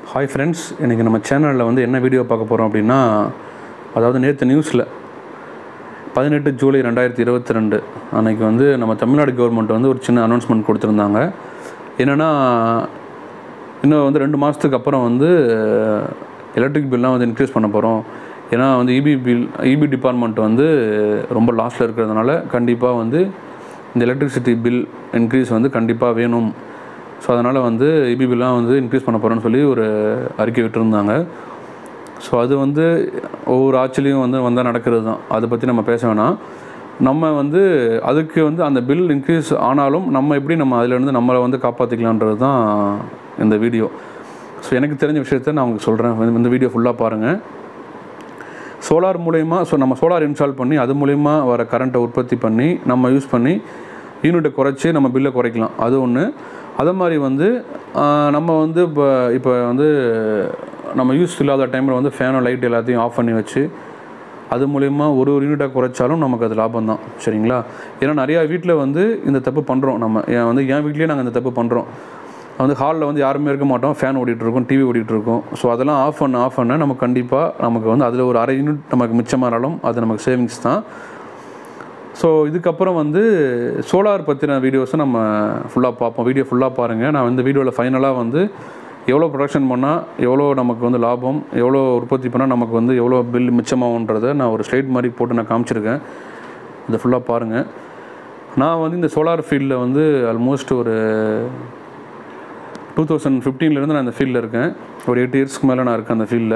hi friends இன்றைக்கி நம்ம சேனலில் வந்து என்ன வீடியோ பார்க்க போகிறோம் அப்படின்னா அதாவது நேற்று நியூஸில் பதினெட்டு ஜூலை ரெண்டாயிரத்தி இருபத்தி ரெண்டு அன்றைக்கி வந்து நம்ம தமிழ்நாடு கவர்மெண்ட் வந்து ஒரு சின்ன அனௌன்ஸ்மெண்ட் கொடுத்துருந்தாங்க என்னென்னா இன்னும் வந்து ரெண்டு மாதத்துக்கு அப்புறம் வந்து எலக்ட்ரிக் பில்லாம் வந்து இன்க்ரீஸ் பண்ண போகிறோம் ஏன்னா வந்து இபி பில் இபி டிபார்ட்மெண்ட் வந்து ரொம்ப லாஸில் இருக்கிறதுனால கண்டிப்பாக வந்து இந்த எலக்ட்ரிசிட்டி பில் இன்க்ரீஸ் வந்து கண்டிப்பாக வேணும் ஸோ அதனால் வந்து இபி பில்லாம் வந்து இன்க்ரீஸ் பண்ண போகிறோன்னு சொல்லி ஒரு அறிக்கை விட்டுருந்தாங்க ஸோ அது வந்து ஒவ்வொரு ஆட்சிலையும் வந்து வந்தால் நடக்கிறது தான் அதை பற்றி நம்ம பேச வேணாம் நம்ம வந்து அதுக்கு வந்து அந்த பில் இன்க்ரீஸ் ஆனாலும் நம்ம எப்படி நம்ம அதிலேருந்து நம்மளை வந்து காப்பாற்றிக்கலான்றது தான் இந்த வீடியோ ஸோ எனக்கு தெரிஞ்ச விஷயத்த நான் உங்களுக்கு சொல்கிறேன் இந்த வீடியோ ஃபுல்லாக பாருங்கள் சோலார் மூலயமா ஸோ நம்ம சோலார் இன்ஸ்டால் பண்ணி அது மூலயமா வர கரண்ட்டை உற்பத்தி பண்ணி நம்ம யூஸ் பண்ணி யூனிட்டை குறைச்சி நம்ம பில்லை குறைக்கலாம் அது ஒன்று அதே மாதிரி வந்து ஆஹ், நம்ம வந்து இப்போ இப்போ வந்து நம்ம யூஸ் இல்லாத டைமில் வந்து ஃபேனோ லைட் எல்லாத்தையும் ஆஃப் பண்ணி வச்சு அது மூலயமா ஒரு ஒரு யூனிட்டாக குறைச்சாலும் நமக்கு அது லாபம் தான் சரிங்களா ஏன்னா நிறையா வீட்டில் வந்து இந்த தப்பு பண்ணுறோம் நம்ம ஏன் வந்து என் வீட்லேயே நாங்கள் இந்த தப்பு பண்ணுறோம் வந்து ஹாலில் வந்து யாருமே இருக்க மாட்டோம் ஃபேன் ஓடிட்டுருக்கோம் டிவி ஓடிட்டுருக்கோம் ஸோ அதெல்லாம் ஆஃப் பண்ண ஆஃப் பண்ண நமக்கு கண்டிப்பாக நமக்கு வந்து அதில் ஒரு அரை யூனிட் நமக்கு மிச்சமானாலும் அது நமக்கு சேவிங்ஸ் தான் ஸோ இதுக்கப்புறம் வந்து சோலார் பற்றின வீடியோஸை நம்ம ஃபுல்லாக பார்ப்போம் வீடியோ ஃபுல்லாக பாருங்கள் நான் இந்த வீடியோவில் ஃபைனலாக வந்து எவ்வளோ ப்ரொடக்ஷன் பண்ணால் எவ்வளோ நமக்கு வந்து லாபம் எவ்வளோ உற்பத்தி பண்ணால் நமக்கு வந்து எவ்வளோ பில் மிச்சமாகுன்றதை நான் ஒரு ஸ்லைட் மாதிரி போட்டு நான் காமிச்சிருக்கேன் இதை ஃபுல்லாக பாருங்கள் நான் வந்து இந்த சோலார் ஃபீல்டில் வந்து ஆல்மோஸ்ட் ஒரு டூ தௌசண்ட் ஃபிஃப்டீன்லேருந்து நான் இந்த ஃபீல்டில் இருக்கேன் ஒரு எயிட் இயர்ஸ்க்கு மேலே நான் இருக்கேன் அந்த ஃபீல்டில்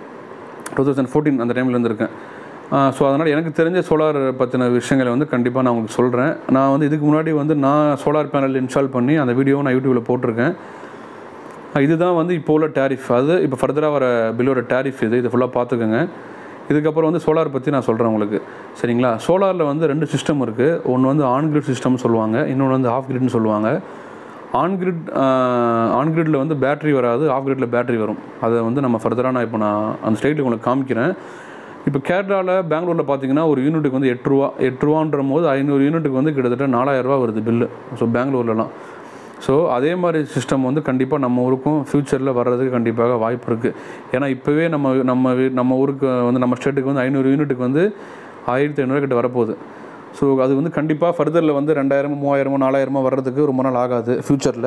டூ தௌசண்ட் ஃபோர்டீன் அந்த டைம்லேருந்து இருக்கேன் ஸோ அதனால் எனக்கு தெரிஞ்ச சோலார் பற்றின விஷயங்களை வந்து கண்டிப்பாக நான் உங்களுக்கு சொல்கிறேன் நான் வந்து இதுக்கு முன்னாடி வந்து நான் சோலார் பேனல் இன்ஸ்டால் பண்ணி அந்த வீடியோவை நான் யூடியூப்பில் போட்டிருக்கேன் அஹ் இதுதான் வந்து இப்போ உள்ள டேரிஃப் அது இப்போ ஃபர்தராக வர பில்லோட டேரிஃப் இது இதை ஃபுல்லாக பார்த்துக்கோங்க இதுக்கப்புறம் வந்து சோலார் பற்றி நான் சொல்கிறேன் உங்களுக்கு சரிங்களா சோலாரில் வந்து ரெண்டு சிஸ்டம் இருக்குது ஒன்று வந்து ஆன் கிரிட் சிஸ்டம்னு சொல்லுவாங்க இன்னொன்று வந்து ஆஃப் கிரிட்னு சொல்லுவாங்க ஆன் கிரிட் ஆன் கிரிட்டில் வந்து பேட்டரி வராது ஆஃப் கிரிட்டில் பேட்டரி வரும் அதை வந்து நம்ம ஃபர்தராக நான் இப்போ நான் அந்த ஸ்டேட்டில் உங்களுக்கு காமிக்கிறேன் இப்போ கேரளாவில் பெங்களூரில் பார்த்தீங்கன்னா ஒரு யூனிட்டுக்கு வந்து எட்டு ரூபா எட்டு ரூபான்ற போது ஐநூறு யூனிட்டுக்கு வந்து கிட்டத்தட்ட நாலாயிரரூபா வருது பில்லு ஸோ பெங்களூர்லலாம் ஸோ அதே மாதிரி சிஸ்டம் வந்து கண்டிப்பாக நம்ம ஊருக்கும் ஃப்யூச்சரில் வர்றதுக்கு கண்டிப்பாக வாய்ப்பு இருக்குது ஏன்னா இப்போவே நம்ம நம்ம வீ- நம்ம ஊருக்கு வந்து நம்ம ஸ்டேட்டுக்கு வந்து ஐநூறு யூனிட்டுக்கு வந்து ஆயிரத்தி ஐநூறு கிட்ட வரப்போகுது ஸோ அது வந்து கண்டிப்பாக ஃபர்தரில் வந்து ரெண்டாயிரமோ மூவாயிரமோ நாலாயிரமோ வர்றதுக்கு ரொம்ப நாள் ஆகாது ஃப்யூச்சரில்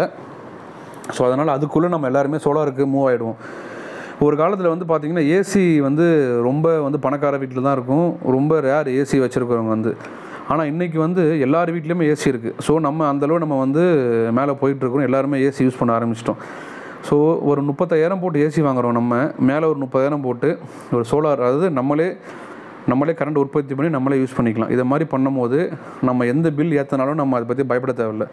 ஸோ அதனால் அதுக்குள்ளே நம்ம எல்லாருமே சோலாருக்கு மூவ் ஆகிடுவோம் ஒரு காலத்தில் வந்து பார்த்திங்கன்னா ஏசி வந்து ரொம்ப வந்து பணக்கார வீட்டில் தான் இருக்கும் ரொம்ப ரேர் ஏசி வச்சுருக்கிறவங்க வந்து ஆனால் இன்றைக்கி வந்து எல்லார் வீட்லேயுமே ஏசி இருக்குது ஸோ நம்ம அந்தளவு நம்ம வந்து மேலே போயிட்டுருக்கோம் எல்லாருமே ஏசி யூஸ் பண்ண ஆரம்பிச்சிட்டோம் ஸோ ஒரு முப்பத்தாயிரம் போட்டு ஏசி வாங்குறோம் நம்ம மேலே ஒரு முப்பதாயிரம் போட்டு ஒரு சோலார் அதாவது நம்மளே நம்மளே கரண்ட் உற்பத்தி பண்ணி நம்மளே யூஸ் பண்ணிக்கலாம் இதை மாதிரி பண்ணும்போது நம்ம எந்த பில் ஏற்றினாலும் நம்ம அதை பற்றி பயப்பட தேவையில்லை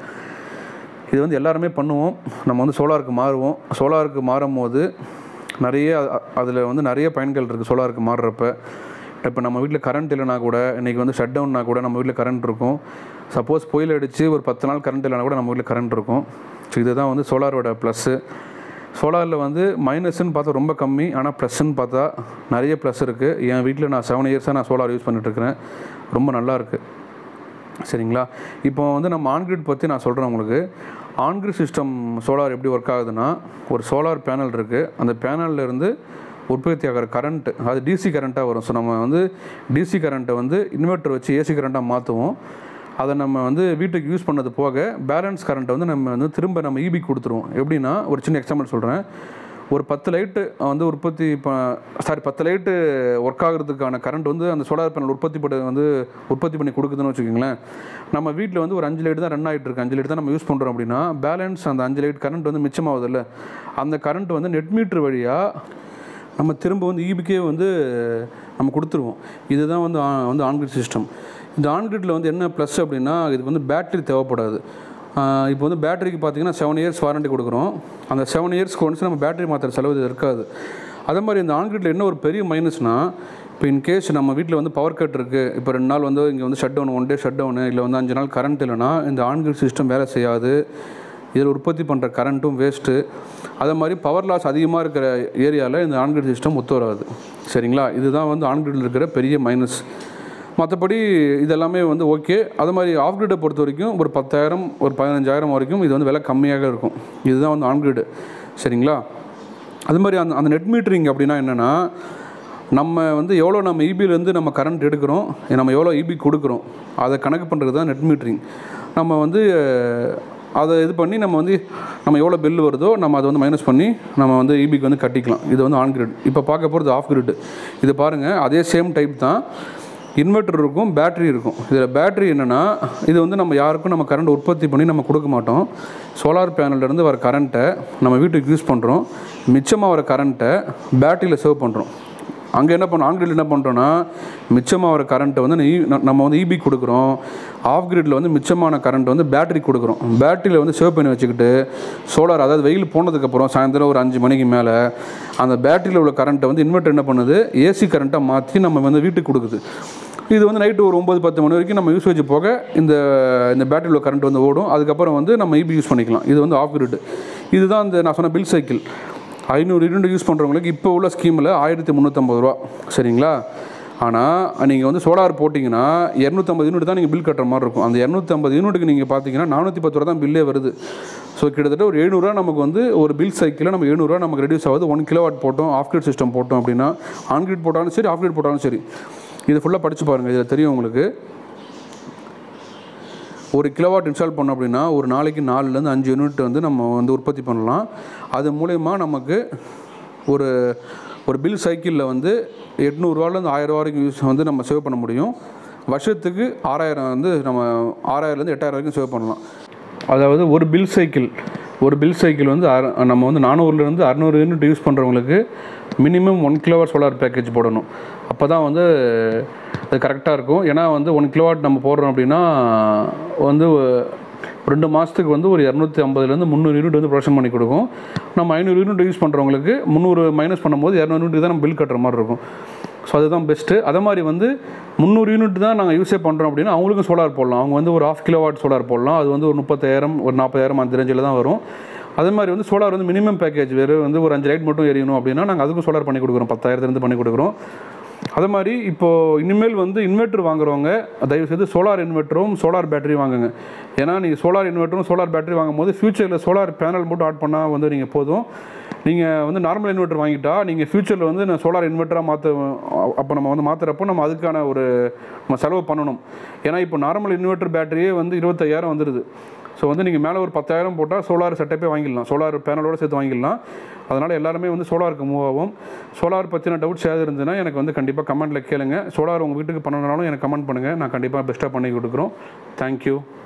இது வந்து எல்லாருமே பண்ணுவோம் நம்ம வந்து சோலாருக்கு மாறுவோம் சோலாருக்கு மாறும் போது நிறைய அதில் வந்து நிறைய பயன்கள் இருக்குது சோலாருக்கு மாறுறப்ப இப்போ நம்ம வீட்டில் கரண்ட் இல்லைனா கூட இன்றைக்கி வந்து ஷட் டவுன்னா கூட நம்ம வீட்டில் கரண்ட் இருக்கும் சப்போஸ் புயல் அடித்து ஒரு பத்து நாள் கரண்ட் இல்லைனா கூட நம்ம வீட்டில் கரண்ட் இருக்கும் ஸோ இதுதான் வந்து சோலாரோட ப்ளஸ்ஸு சோலாரில் வந்து மைனஸ்ன்னு பார்த்தா ரொம்ப கம்மி ஆனால் ப்ளஸ்ன்னு பார்த்தா நிறைய ப்ளஸ் இருக்குது என் வீட்டில் நான் செவன் இயர்ஸாக நான் சோலார் யூஸ் பண்ணிட்டுருக்கிறேன் ரொம்ப நல்லா இருக்குது சரிங்களா இப்போ வந்து நம்ம ஆன்கிரிட் பற்றி நான் சொல்கிறேன் உங்களுக்கு ஆன்கிரிட் சிஸ்டம் சோலார் எப்படி ஒர்க் ஆகுதுன்னா ஒரு சோலார் பேனல் இருக்குது அந்த பேனல்ல இருந்து உற்பத்தி ஆகிற கரண்ட் அது டிசி கரண்ட்டாக வரும் ஸோ நம்ம வந்து டிசி கரண்ட்டை வந்து இன்வெர்ட்டர் வச்சு ஏசி கரண்ட்டாக மாற்றுவோம் அதை நம்ம வந்து வீட்டுக்கு யூஸ் பண்ணது போக பேலன்ஸ் கரண்ட்டை வந்து நம்ம வந்து திரும்ப நம்ம ஈபி கொடுத்துருவோம் எப்படின்னா ஒரு சின்ன எக்ஸாம்பிள் சொல்கிறேன் ஒரு பத்து லைட்டு வந்து உற்பத்தி இப்போ சாரி பத்து லைட்டு ஒர்க் ஆகுறதுக்கான கரண்ட் வந்து அந்த சோலார் பேனல் உற்பத்தி பண்ண வந்து உற்பத்தி பண்ணி கொடுக்குதுன்னு வச்சுக்கோங்களேன் நம்ம வீட்டில் வந்து ஒரு அஞ்சு லைட் தான் ரன் ஆகிட்டு இருக்கு அஞ்சு லைட் தான் நம்ம யூஸ் பண்ணுறோம் அப்படின்னா பேலன்ஸ் அந்த அஞ்சு லைட் கரண்ட் வந்து மிச்சமாகுதுல்ல அந்த கரண்ட் வந்து நெட் மீட்ரு வழியாக நம்ம திரும்ப வந்து ஈபிக்கே வந்து நம்ம கொடுத்துருவோம் இதுதான் வந்து ஆ- வந்து ஆன்கிரிட் சிஸ்டம் இந்த ஆன்கிரிட்டில் வந்து என்ன ப்ளஸ் அப்படின்னா இதுக்கு வந்து பேட்டரி தேவைப்படாது ஆஹ் இப்போ வந்து பேட்டரிக்கு பார்த்தீங்கன்னா செவன் இயர்ஸ் வாரண்டி கொடுக்குறோம் அந்த செவன் இயர்ஸ்க்கு ஒன்ஸ் நம்ம பேட்டரி மாற்றுற செலவு இது இருக்காது அதே மாதிரி இந்த ஆன்கிரிட்டில் என்ன ஒரு பெரிய மைனஸ்னால் இப்போ இன்கேஸ் நம்ம வீட்டில் வந்து பவர் கட் இருக்குது இப்போ ரெண்டு நாள் வந்து இங்கே வந்து shut down one day shut down இல்லை வந்து அஞ்சு நாள் கரண்ட் இல்லைன்னா இந்த ஆன்கிரிட் சிஸ்டம் வேலை செய்யாது இதில் உற்பத்தி பண்ணுற கரண்ட்டும் வேஸ்ட்டு அதே மாதிரி பவர் லாஸ் அதிகமாக இருக்கிற ஏரியாவில் இந்த ஆன்கிரிட் சிஸ்டம் ஒத்து வராது சரிங்களா இதுதான் வந்து ஆன்கிரிட்டில் இருக்கிற பெரிய மைனஸ் மற்றபடி இதெல்லாமே வந்து ஓகே அது மாதிரி ஆஃப் கிரிட்டை பொறுத்த வரைக்கும் ஒரு பத்தாயிரம் ஒரு பதினஞ்சாயிரம் வரைக்கும் இது வந்து விலை கம்மியாக இருக்கும் இதுதான் வந்து ஆன் கிரிடு சரிங்களா அது மாதிரி அந்த அந்த நெட் மீட்டரிங் அப்படின்னா என்னென்னா நம்ம வந்து எவ்வளோ நம்ம இபிலேருந்து நம்ம கரண்ட் எடுக்கிறோம் நம்ம எவ்வளோ இபி கொடுக்குறோம் அதை கணக்கு பண்ணுறது தான் நெட் மீட்டரிங் நம்ம வந்து அஹ், அதை இது பண்ணி நம்ம வந்து நம்ம எவ்வளோ பில் வருதோ நம்ம அதை வந்து மைனஸ் பண்ணி நம்ம வந்து இபிக்கு வந்து கட்டிக்கலாம் இது வந்து ஆன் கிரிட் இப்போ பார்க்க போகிறது ஆஃப் கிரிட் இது பாருங்கள் அதே சேம் டைப் தான் இன்வெர்ட்டர் இருக்கும் பேட்டரி இருக்கும் இதில் பேட்டரி என்னென்னா இது வந்து நம்ம யாருக்கும் நம்ம கரண்ட் உற்பத்தி பண்ணி நம்ம கொடுக்க மாட்டோம் சோலார் பேனல்லேருந்து வர கரண்ட்டை நம்ம வீட்டுக்கு யூஸ் பண்ணுறோம் மிச்சமாக வர கரண்ட்டை பேட்டரியில் சேவ் பண்ணுறோம் அங்கே என்ன பண்ணோம் ஆன் கிரிட் என்ன பண்ணுறோன்னா மிச்சமாக வர கரண்ட்டை வந்து நீ- ந- நம்ம வந்து இபி கொடுக்குறோம் ஆஃப் கிரிட்டில் வந்து மிச்சமான கரண்ட் வந்து பேட்டரி கொடுக்குறோம் பேட்டரியில் வந்து சேவ் பண்ணி வச்சுக்கிட்டு சோலார் அதாவது வெயில் போனதுக்கப்புறம் சாயந்தரம் ஒரு அஞ்சு மணிக்கு மேலே அந்த பேட்டரியில் உள்ள கரண்ட்டை வந்து இன்வெர்ட்டர் என்ன பண்ணுது ஏசி கரண்ட்டாக மாற்றி நம்ம வந்து வீட்டுக்கு கொடுக்குது இது வந்து நைட்டு ஒரு ஒம்பது பத்து மணி வரைக்கும் நம்ம யூசேஜ் போக இந்த இந்த பேட்டரியில் கரண்ட் வந்து ஓடும் அதுக்கப்புறம் வந்து நம்ம இபி யூஸ் பண்ணிக்கலாம் இது வந்து ஆஃப் கிரிட் இதுதான் இந்த நான் சொன்ன பில் சைக்கிள் ஐநூறு யூனிட் யூஸ் பண்ணுறவங்களுக்கு இப்போ உள்ள ஸ்கீமில் ஆயிரத்தி முந்நூற்றம்பது ரூபா சரிங்களா ஆனால் நீங்கள் வந்து சோலார் போட்டிங்கன்னா இரநூத்தம்பது யூனிட் தான் நீங்கள் பில் கட்டுற மாதிரி இருக்கும் அந்த இரநூத்தம்பது யூனிட்டுக்கு நீங்கள் பார்த்தீங்கன்னா நானூற்றி பத்து ரூபா தான் பில்லே வருது ஸோ கிட்டத்தட்ட ஒரு எழுநூறுவா நமக்கு வந்து ஒரு பில் சைக்கிளில் நம்ம எழுநூறுவா நமக்கு ரெடியூஸ் ஆகுது ஒன் கிலோ வாட் போட்டோம் ஆஃப் கிரிட் சிஸ்டம் போட்டோம் அப்படின்னா ஆன் கிரிட் போட்டாலும் சரி ஆஃப் கிரிட் போட்டாலும் சரி இது ஃபுல்லாக படித்து பாருங்கள் இதில் தெரியும் உங்களுக்கு ஒரு கிலோவாட் இன்ஸ்டால் பண்ணோம் அப்படின்னா ஒரு நாளைக்கு நாலுலேருந்து அஞ்சு யூனிட் வந்து நம்ம வந்து உற்பத்தி பண்ணலாம் அது மூலயமா நமக்கு ஒரு ஒரு பில் சைக்கிளில் வந்து எட்நூறுவாலேருந்து ஆயிரம் வரைக்கும் யூஸ் வந்து நம்ம சேவ் பண்ண முடியும் வருஷத்துக்கு ஆறாயிரம் வந்து நம்ம ஆறாயிரம்லேருந்து எட்டாயிரம் வரைக்கும் சேவ் பண்ணலாம் அதாவது ஒரு பில் சைக்கிள் ஒரு பில் சைக்கிள் வந்து அற நம்ம வந்து நானூறுலேருந்து அறநூறு யூனிட் யூஸ் பண்ணுறவங்களுக்கு minimum one kilowatt solar package போடணும் அப்போ தான் வந்து அது கரெக்டாக இருக்கும் ஏன்னா வந்து ஒன் கிலோவாட் நம்ம போடுறோம் அப்படின்னா வந்து ரெண்டு மாதத்துக்கு வந்து ஒரு இரநூத்தி ஐம்பதுலேருந்து முந்நூறு யூனிட் வந்து ப்ரொடக்ஷன் பண்ணி கொடுக்கும் நம்ம ஐநூறு யூனிட் யூஸ் பண்ணுறவங்களுக்கு முந்நூறு மைனஸ் பண்ணும்போது இரநூறு யூனிட் தான் நம்ம பில் கட்டுற மாதிரி இருக்கும் ஸோ அதுதான் பெஸ்ட்டு அதே மாதிரி வந்து முந்நூறு யூனிட் தான் நாங்கள் யூஸே பண்ணுறோம் அப்படின்னா அவங்களுக்கும் சோலார் போடலாம் அவங்க வந்து ஒரு ஆஃப் கிலோவாட் சோலார் போடலாம் அது வந்து ஒரு முப்பத்தாயிரம் ஒரு நாற்பதாயிரம் அந்த ரேஞ்சில் தான் வரும் அதே மாதிரி வந்து சோலார் வந்து மினிமம் பேக்கேஜ் வேறு வந்து ஒரு அஞ்சு லைட் மட்டும் எரியணும் அப்படின்னா நாங்கள் அதுக்கும் சோலார் பண்ணி கொடுக்குறோம் பத்தாயிரத்துலேருந்து பண்ணி கொடுக்குறோம் அதே மாதிரி இப்போது இனிமேல் வந்து இன்வெர்ட்டர் வாங்குறவங்க தயவுசெய்து சோலார் இன்வெர்ட்டரும் சோலார் பேட்டரி வாங்குங்க ஏன்னா நீங்கள் சோலார் இன்வெர்ட்டரும் சோலார் பேட்டரி வாங்கும்போது ஃபியூச்சரில் சோலார் பேனல் மட்டும் ஆட் பண்ணால் வந்து நீங்கள் போதும் நீங்கள் வந்து நார்மல் இன்வெர்ட்டர் வாங்கிட்டா நீங்கள் ஃபியூச்சரில் வந்து நான் சோலார் இன்வெர்ட்டராக மாற்ற அப்போ நம்ம வந்து மாற்றுறப்போ நம்ம அதுக்கான ஒரு நம்ம செலவு பண்ணணும் ஏன்னா இப்போ நார்மல் இன்வெர்ட்டர் பேட்டரியே வந்து இருபத்தையாயிரம் வந்துடுது ஸோ வந்து நீங்கள் மேலே ஒரு பத்தாயிரம் போட்டால் சோலார் செட்டப்பே வாங்கிடலாம் சோலார் பேனலோட சேர்த்து வாங்கிடலாம் அதனால் எல்லாருமே வந்து சோலாருக்கு மூவ் ஆகும் சோலார் பற்றின டவுட்ஸ் ஏதாவது இருந்ததுன்னா எனக்கு வந்து கண்டிப்பாக கமெண்ட்டில் கேளுங்க சோலார் உங்கள் வீட்டுக்கு பண்ணணுனாலும் எனக்கு கமெண்ட் பண்ணுங்கள் நான் கண்டிப்பாக பெஸ்ட்டாக பண்ணி கொடுக்குறோம் தேங்க்யூ